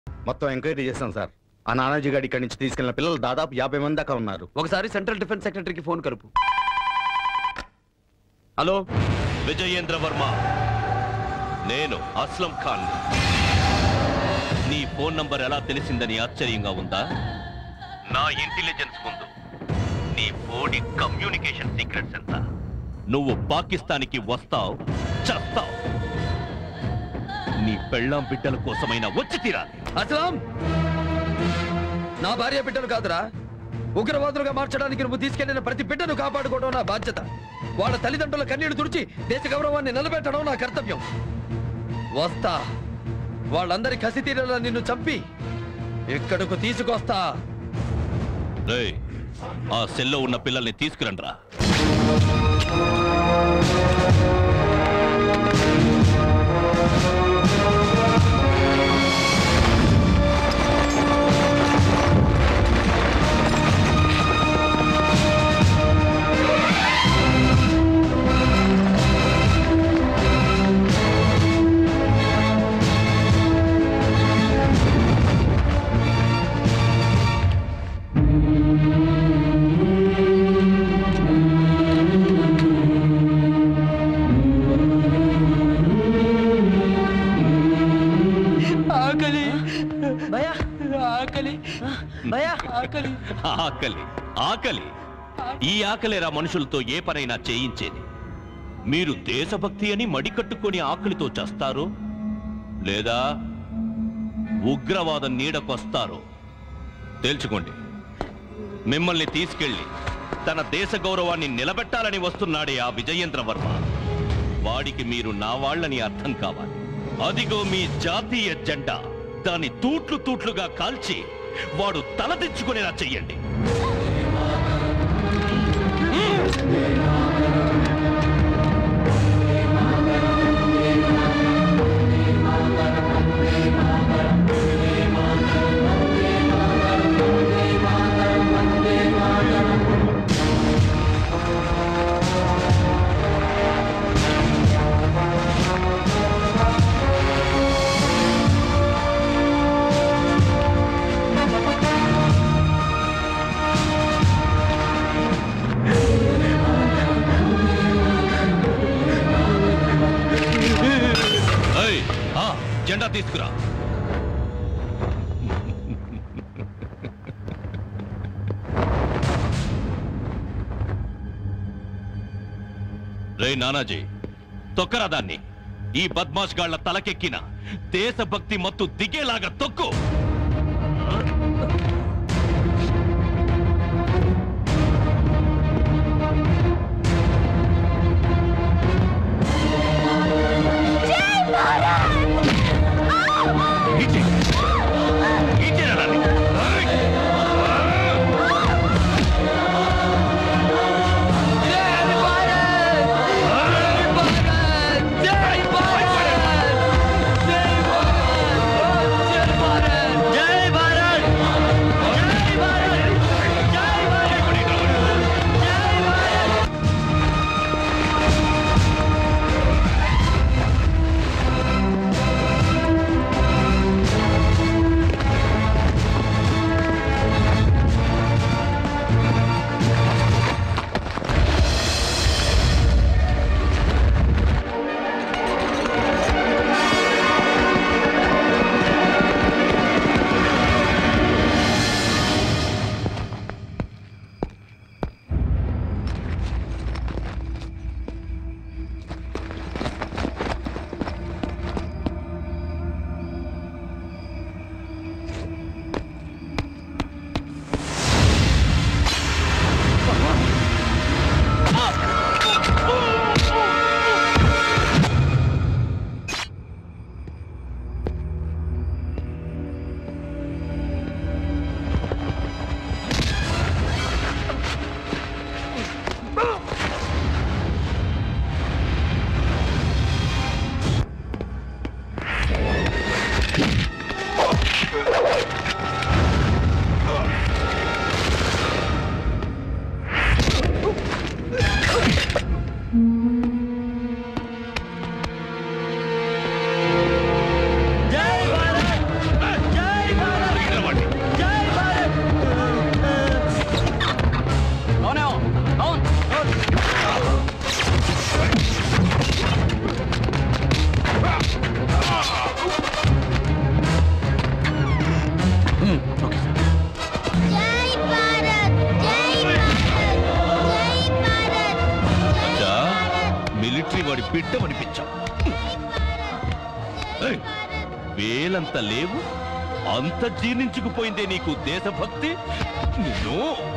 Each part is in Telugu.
మొత్తం ఎంక్వైరీ చేశాం సార్ ఆ నానాజీ గారి ఇక్కడి నుంచి తీసుకెళ్లిన పిల్లలు దాదాపు యాభై మంది దాకా ఉన్నారు ఒకసారి సెంట్రల్ డిఫెన్స్ సెక్రటరీకి ఫోన్ కలుపు హలో విజయేంద్ర వర్మ నేను అస్లం ఖాన్ నీ ఫోన్ నంబర్ ఎలా తెలిసిందని ఆశ్చర్యంగా ఉందా నా ఇంటెలిజెన్స్ ముందు నీ బోడి కమ్యూనికేషన్ సీక్రెట్స్ ఎంత నువ్వు పాకిస్తాన్కి వస్తావు చస్తావు నీ పెళ్ళాం బిడ్డల కోసమైనా వచ్చి తీరాలి అసలాం నా భార్య బిడ్డలు కాదురా ఉగ్రవాదులుగా మార్చడానికి నువ్వు తీసుకెళ్లిన ప్రతి బిడ్డను కాపాడుకోవడం నా బాధ్యత వాళ్ళ తల్లిదండ్రుల కన్నీళ్లు తుడిచి దేశ గౌరవాన్ని నిలబెట్టడం నా కర్తవ్యం వస్తా వాళ్ళందరి కసి తీరేలా నిన్ను చంపి ఇక్కడకు తీసుకొస్తా రేయ్, ఆ సెల్లో ఉన్న పిల్లల్ని తీసుకురండ్రా ఆకలి భయా ఆకలి భయా ఆకలి ఆకలి ఆకలి ఈ ఆకలేరా మనుషులతో ఏ పనైనా చేయించేది మీరు దేశభక్తి అని మడికట్టుకొని ఆకలితో చస్తారో లేదా ఉగ్రవాదం నీడకొస్తారో తేల్చుకోండి మిమ్మల్ని తీసుకెళ్లి తన దేశ గౌరవాన్ని నిలబెట్టాలని వస్తున్నాడే ఆ విజయేంద్ర వర్మ వాడికి మీరు నా వాళ్ళని అర్థం కావాలి అదిగో మీ జాతీయ జెండా దాన్ని తూట్లు తూట్లుగా కాల్చి వాడు తలదించుకునేలా చెయ్యండి ఏయ్, ఆ, జెండా తీసుకురా రే నానాజీ తొక్కరా దాన్ని ఈ బద్మాష్ గాళ్ల తలకెక్కిన దేశభక్తి మత్తు దిగేలాగా తొక్కు ఇచ్చి. ఇచ్చిరా దాన్ని. జై బిడ్డమనిపించావు ఏయ్, వేలంత లేవు అంత జీర్ణించుకుపోయిందే నీకు దేశభక్తి నిన్ను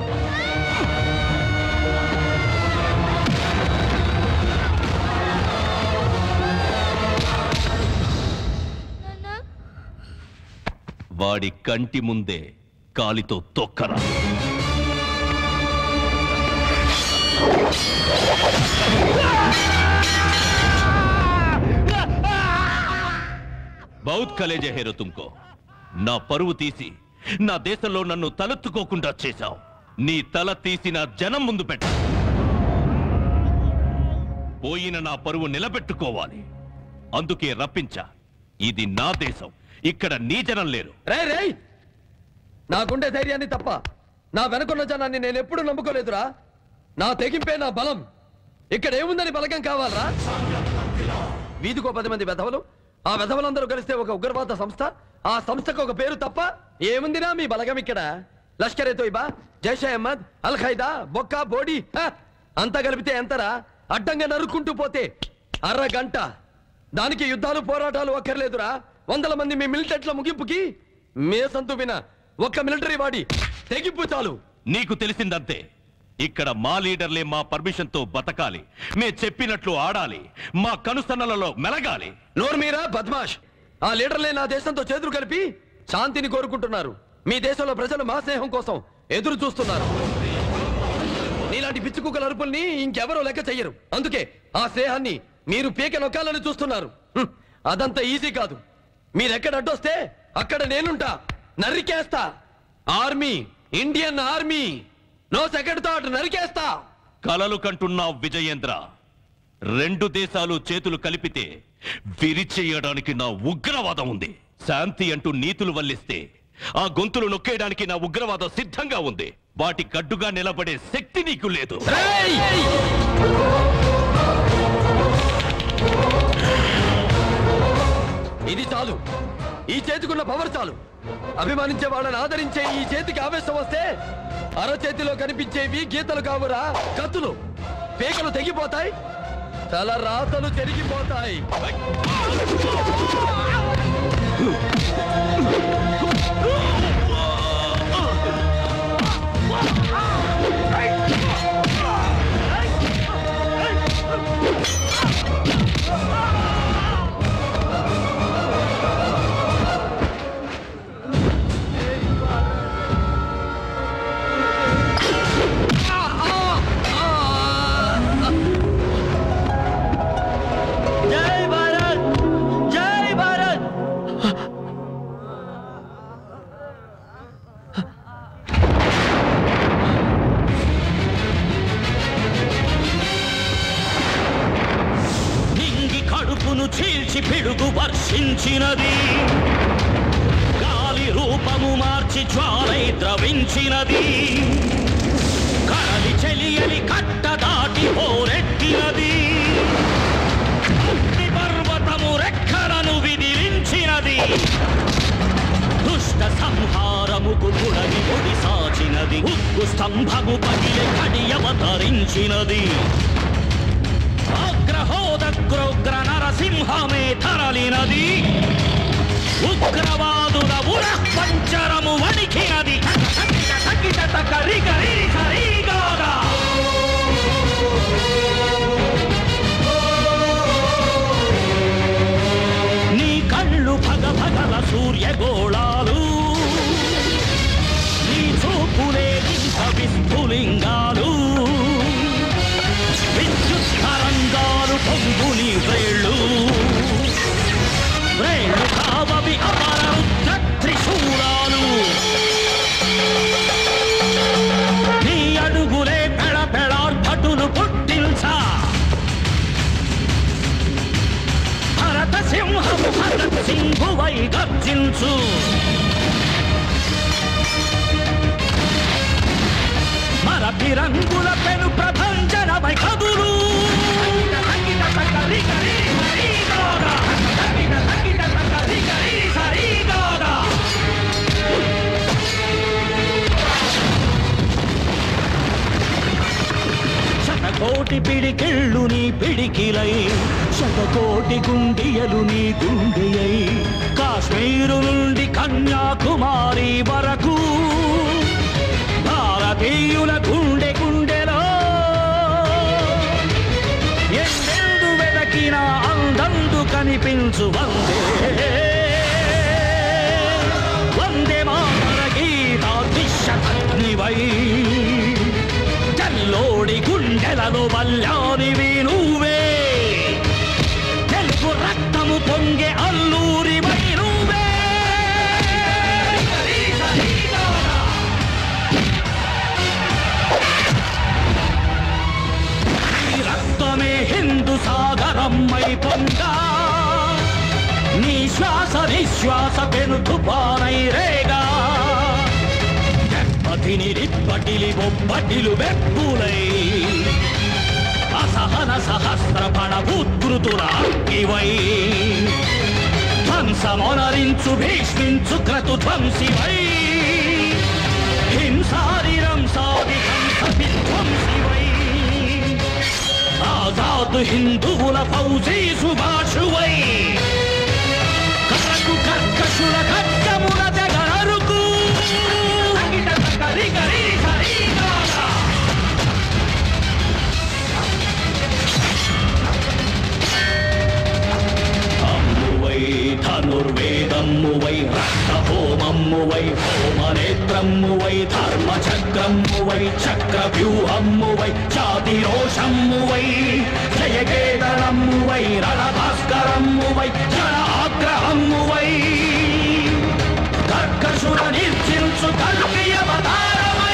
వాడి కంటి ముందే కాలితో తొక్కరా బౌత్ కలేజే హేరో తుమ్కో నా పరువు తీసి నా దేశంలో నన్ను తలెత్తుకోకుండా చేశావు నీ తల తీసి నా జనం ముందు పెట్ట పోయిన నా పరువు నిలబెట్టుకోవాలి అందుకే రప్పించా ఇది నా దేశం ఇక్కడ నీ జనం లేరు రే రేయ్ నాకుండే ధైర్యాన్ని తప్ప నా వెనకున్న జనాన్ని నేను ఎప్పుడు నమ్ముకోలేదురా నా తెగింపే నా బలం ఇక్కడ ఏముందని బలగం కావాలరా వీధికో పది మంది వెధవలు ఆ వెధవలందరూ కలిస్తే ఒక ఉగ్రవాద సంస్థ ఆ సంస్థకు ఒక పేరు తప్ప ఏముందిరా మీ బలగం ఇక్కడ లష్కరే తోయిబా జైషే అహ్మద్ అల్ ఖైదా బొక్క బోడి హ! అంతా కలిపితే ఎంతరా అడ్డంగా నరుక్కుంటూ పోతే అరగంట దానికి యుద్ధాలు పోరాటాలు అక్కర్లేదురా వందల మంది మీ మిలిటెంట్ల ముగింపుకి మేసంతు విన ఒక్క మిలిటరీ వాడి తెగింపు చాలు నీకు తెలిసిందంతే ఇక్కడ మా లీడర్లే మా పర్మిషన్ తో బతకాలి మే చెప్పినట్లు ఆడాలి మా కనుసన్నలలో మెలగాలి నోర్మీరా బద్మాష్ ఆ లీడర్లే నా దేశంతో చేతులు కలిపి శాంతిని కోరుకుంటున్నారు మీ దేశంలో ప్రజలు మా స్నేహం కోసం ఎదురు చూస్తున్నారు నీలాంటి పిచ్చి కుక్కల అరుపుల్ని ఇంకెవరూ లెక్క చెయ్యరు అందుకే ఆ స్నేహాన్ని మీరు పీక నొక్కాలని చూస్తున్నారు హ్మ్, అదంత ఈజీ కాదు మీరెక్కడ అడ్డొస్తే అక్కడ నేనుంటా నరికేస్తా army Indian army no second thought నరికేస్తా కలలు కంటున్నావు విజయేంద్ర రెండు దేశాలు చేతులు కలిపితే విరిచేయడానికి నా ఉగ్రవాదం ఉంది శాంతి అంటూ నీతులు వల్లిస్తే ఆ గొంతులు నొక్కేయడానికి నా ఉగ్రవాదం సిద్ధంగా ఉంది వాటి గడ్డుగా నిలబడే శక్తి నీకు లేదు రేయ్! ఇది చాలు ఈ చేతికున్న పవర్ చాలు అభిమానించే వాళ్ళని ఆదరించే ఈ చేతికి ఆవేశం వస్తే అరచేతిలో కనిపించేవి గీతలు కావురా కత్తులు పేకలు తెగిపోతాయి తల రాతలు చెరిగిపోతాయి జై భారత్ జై భారత్ నింగి కడుపును చీల్చి పిడుగు వర్షించినది గాలి రూపము మార్చి జ్వాలై ద్రవించినది కరలి చెలియలి కట్ట దాటి పోరెట్టినది అగ్ని పర్వతము రెక్కలను విదిలించినది దుష్ట సంహారముకు పుడని ఒడి సాచినది ఉక్కు స్తంభము పగిలి కడియవతరించినది అగ్రహోదగ్రోగ్ర నరసింహమే తరలినది ఉగ్రవాదుల ఉర పంచరము వణికినది తకిట తకిట తకరి గరి సరిగాగా. నీ కళ్ళు భగ భగల సూర్యగోళాలు నీ చూపులే నింత విస్ఫులింగాలు విద్యుత్ తరంగాలు పొంగుని వ్రేళ్ళు వ్రేళ్ళు కావవి అమర రుద్ర త్రిశూలాలు నీ అడుగులే పెడ పెడార్భటులు పుట్టించా భరత సింహము భగత్ సింహువై గర్జించు మరపి రంగుల పెను ప్రభంజనమై కదులు శతకోటి కోటి పిడికిళ్ళు నీ పిడికిలై శతకోటి గుండియలు నీ గుండెయై కాశ్మీరు నుండి కన్యాకుమారి వరకు భారతీయుల గుండె గుండెలో ఎందెందు వెదకిన అందందు కనిపించు వందే వందే మాతర గీత దిశగ్నివై తెల్లోడి గుండెలలో వల్లానివి నువ్వే తెలుగు రక్తము పొంగే అల్లూరి నువ్వే నీ రక్తమే హిందూ సాగరమ్మై పొంగా నీ శ్వాస నిశ్వాస పెను పానై రేగా దెబ్బతిని రిప్పటిలి బొబ్బటిలు వెప్పులై అసహన సహస్ర పణ ఉద్రుతుల ఇవై ధ్వంసమొనరించు భీష్మించు క్రతు ధ్వంసివై హింసారిరం సాది హంస విధ్వంసివై ఆజాద్ హిందువుల ఫౌజీ సుభాషువై కరకు కర్కశుల ఖడ్గముల తెగనరుకు అమ్మువై ధనుర్వేదమ్మువై రక్తహోమమ్మువై హోమనేత్రమ్మువై ధర్మచక్రమ్మువై చక్రవ్యూహమ్మువై జాతిరోషమ్మువై జయకేతనమ్మువై రణభాస్కరమ్మువై జన ఆగ్రహమ్మువై కర్కశుర నిర్చించు కల్పియవతారమై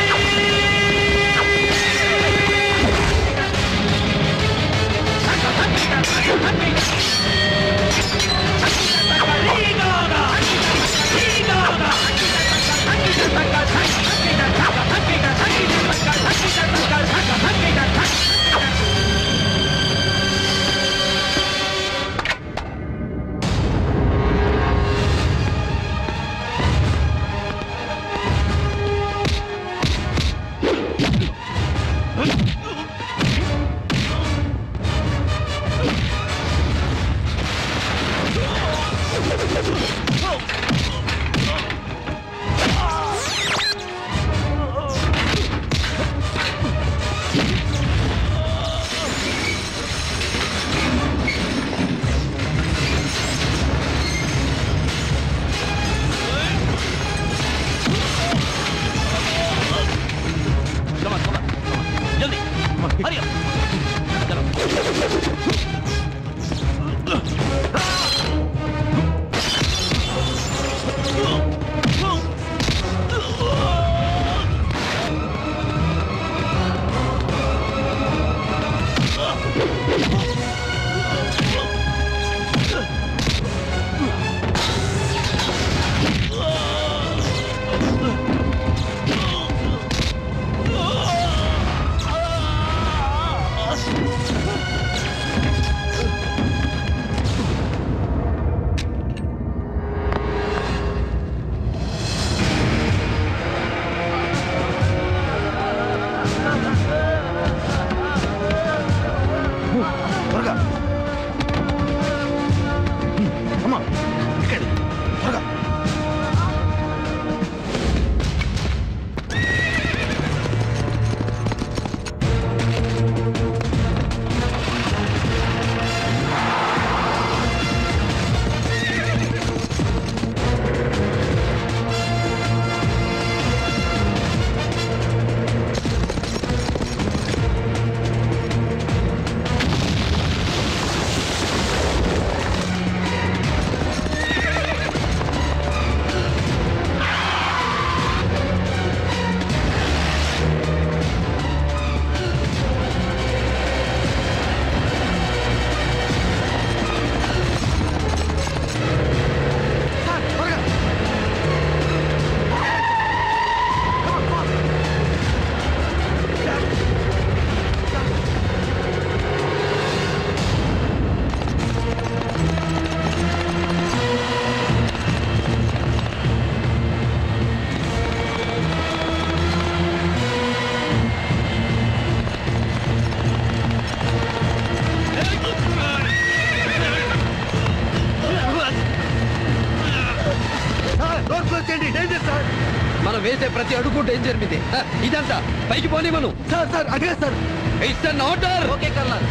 చేయండి డేంజర్ సార్ మనం వేసే ప్రతి అడుగు డేంజర్ మీదే హ, ఇదంతా పైకి పోనీ మనం సార్ సార్ అదే sir it's an order okay colonel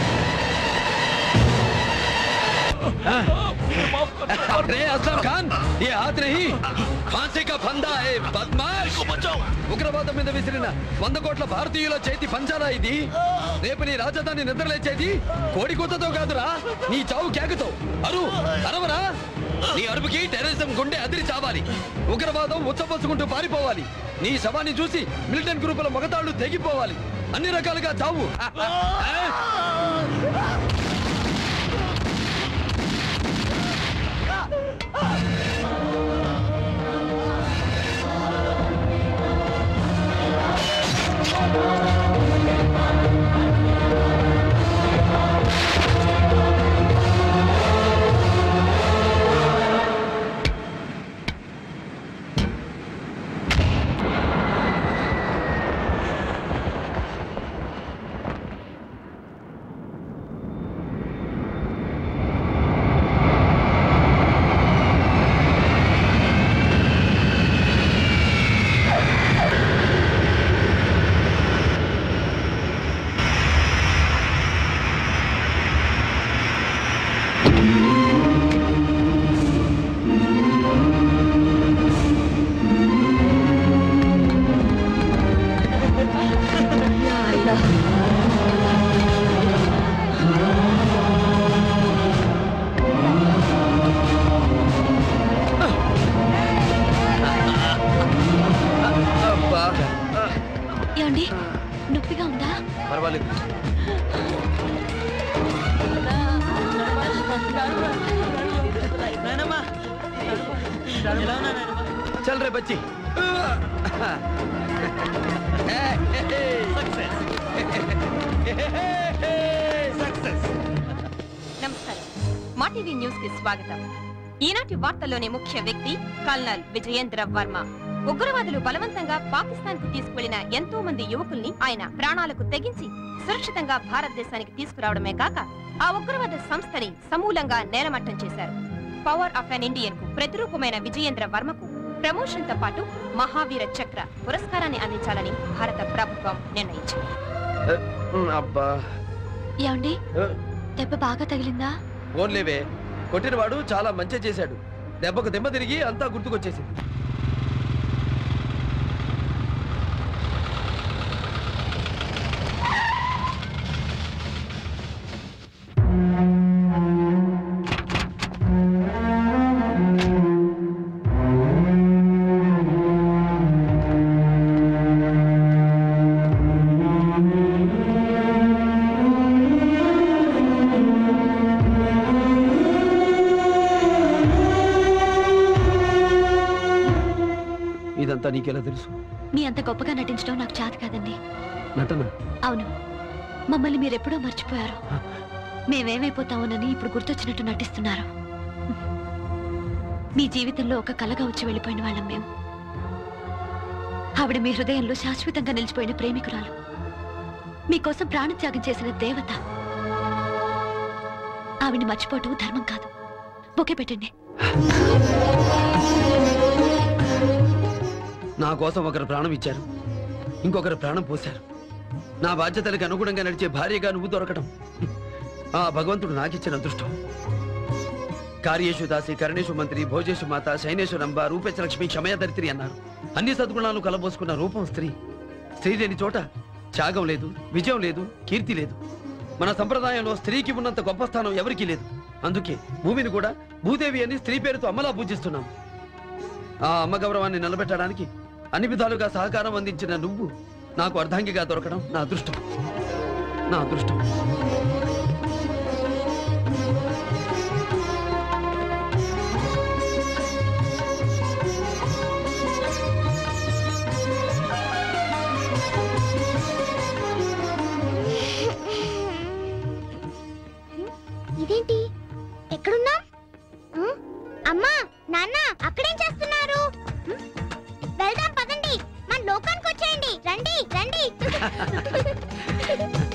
अरे असलम खान ये हाथ नहीं फांसी का फंदा है बदमाश ఉగ్రవాదం మీద విసిరిన వంద కోట్ల భారతీయుల చేతి పంచారా ఇది రేపు నీ రాజధాని నిద్రలేచేది కోడి కూతతో కాదురా నీ చావు కేకతో అరు అరవరా నీ అరుపుకి టెర్రరిజం గుండె అదిరి చావాలి ఉగ్రవాదం ఉచ్చపోసుకుంటూ పారిపోవాలి నీ శవాన్ని చూసి మిలిటెంట్ గ్రూపుల మగతాళ్లు తెగిపోవాలి అన్ని రకాలుగా చావు అబ్బా ఏమండి నొప్పిగా ఉందా పర్వాలేదు నాయనమ్మా ఎలా ఉన్నా నాయనమ్మా చల్ రే బచ్చి నమస్కారం మా టీవీ న్యూస్ కి స్వాగతం ఈనాటి వార్తల్లోని ముఖ్య వ్యక్తి కల్నల్ విజయేంద్ర వర్మ ఉగ్రవాదులు బలవంతంగా పాకిస్తాన్ కు తీసుకువెళ్లిన ఎంతో మంది యువకుల్ని ఆయన ప్రాణాలకు తెగించి సురక్షితంగా భారతదేశానికి తీసుకురావడమే కాక ఆ ఉగ్రవాద సంస్థని సమూలంగా నేలమట్టం చేశారు పవర్ ఆఫ్ అన్ ఇండియన్ కు ప్రతిరూపమైన విజయేంద్ర వర్మకు ప్రమోషన్ తో పాటు మహావీర చక్ర పురస్కారాన్ని అందించాలని భారత ప్రభుత్వం నిర్ణయించింది అబ్బా ఏమండి దెబ్బ బాగా తగిలిందా ఓన్లేవే కొట్టినవాడు చాలా మంచి చేశాడు దెబ్బకు దెబ్బ తిరిగి అంతా గుర్తుకొచ్చేసింది ఇదంతా నీకెలా తెలుసు మీ అంత గొప్పగా నటించడం నాకు చేత కాదండి నటన అవును మమ్మల్ని మీరెప్పుడో మర్చిపోయారు మేమేమైపోతామోనని ఇప్పుడు గుర్తొచ్చినట్టు నటిస్తున్నారు మీ జీవితంలో ఒక కలగా వచ్చి వెళ్ళిపోయిన వాళ్ళం మేము ఆవిడ మీ హృదయంలో శాశ్వతంగా నిలిచిపోయిన ప్రేమికురాలు మీకోసం ప్రాణత్యాగం చేసిన దేవత ఆవిడ్ని మర్చిపోవటం ధర్మం కాదు బొకే పెట్టండి నా కోసం ఒకరు ప్రాణం ఇచ్చారు ఇంకొకరు ప్రాణం పోశారు నా బాధ్యతలకు అనుగుణంగా నడిచే భార్యగా నువ్వు దొరకటం ఆ భగవంతుడు నాకిచ్చిన అదృష్టం కార్యేషు దాసి కరణేషు మంత్రి భోజేషు మాత శైనేషు రంభ రూపేశ లక్ష్మి క్షమయ దరిత్రి అన్నారు అన్ని సద్గుణాలు కలబోసుకున్న రూపం స్త్రీ స్త్రీ లేని చోట త్యాగం లేదు విజయం లేదు కీర్తి లేదు మన సంప్రదాయంలో స్త్రీకి ఉన్నంత గొప్ప స్థానం ఎవరికీ లేదు అందుకే భూమిని కూడా భూదేవి అని స్త్రీ పేరుతో అమ్మలా పూజిస్తున్నాం ఆ అమ్మ గౌరవాన్ని నిలబెట్టడానికి అన్ని విధాలుగా సహకారం అందించిన నువ్వు నాకు అర్ధాంగిగా దొరకడం నా అదృష్టం నా అదృష్టం ఇదేంటి ఎక్కడున్నా అమ్మా నాన్న అక్కడేం చేస్తున్నారు ఉమ్, వెళ్దాం పదండి మన లోకానికి వచ్చేయండి రండి రండి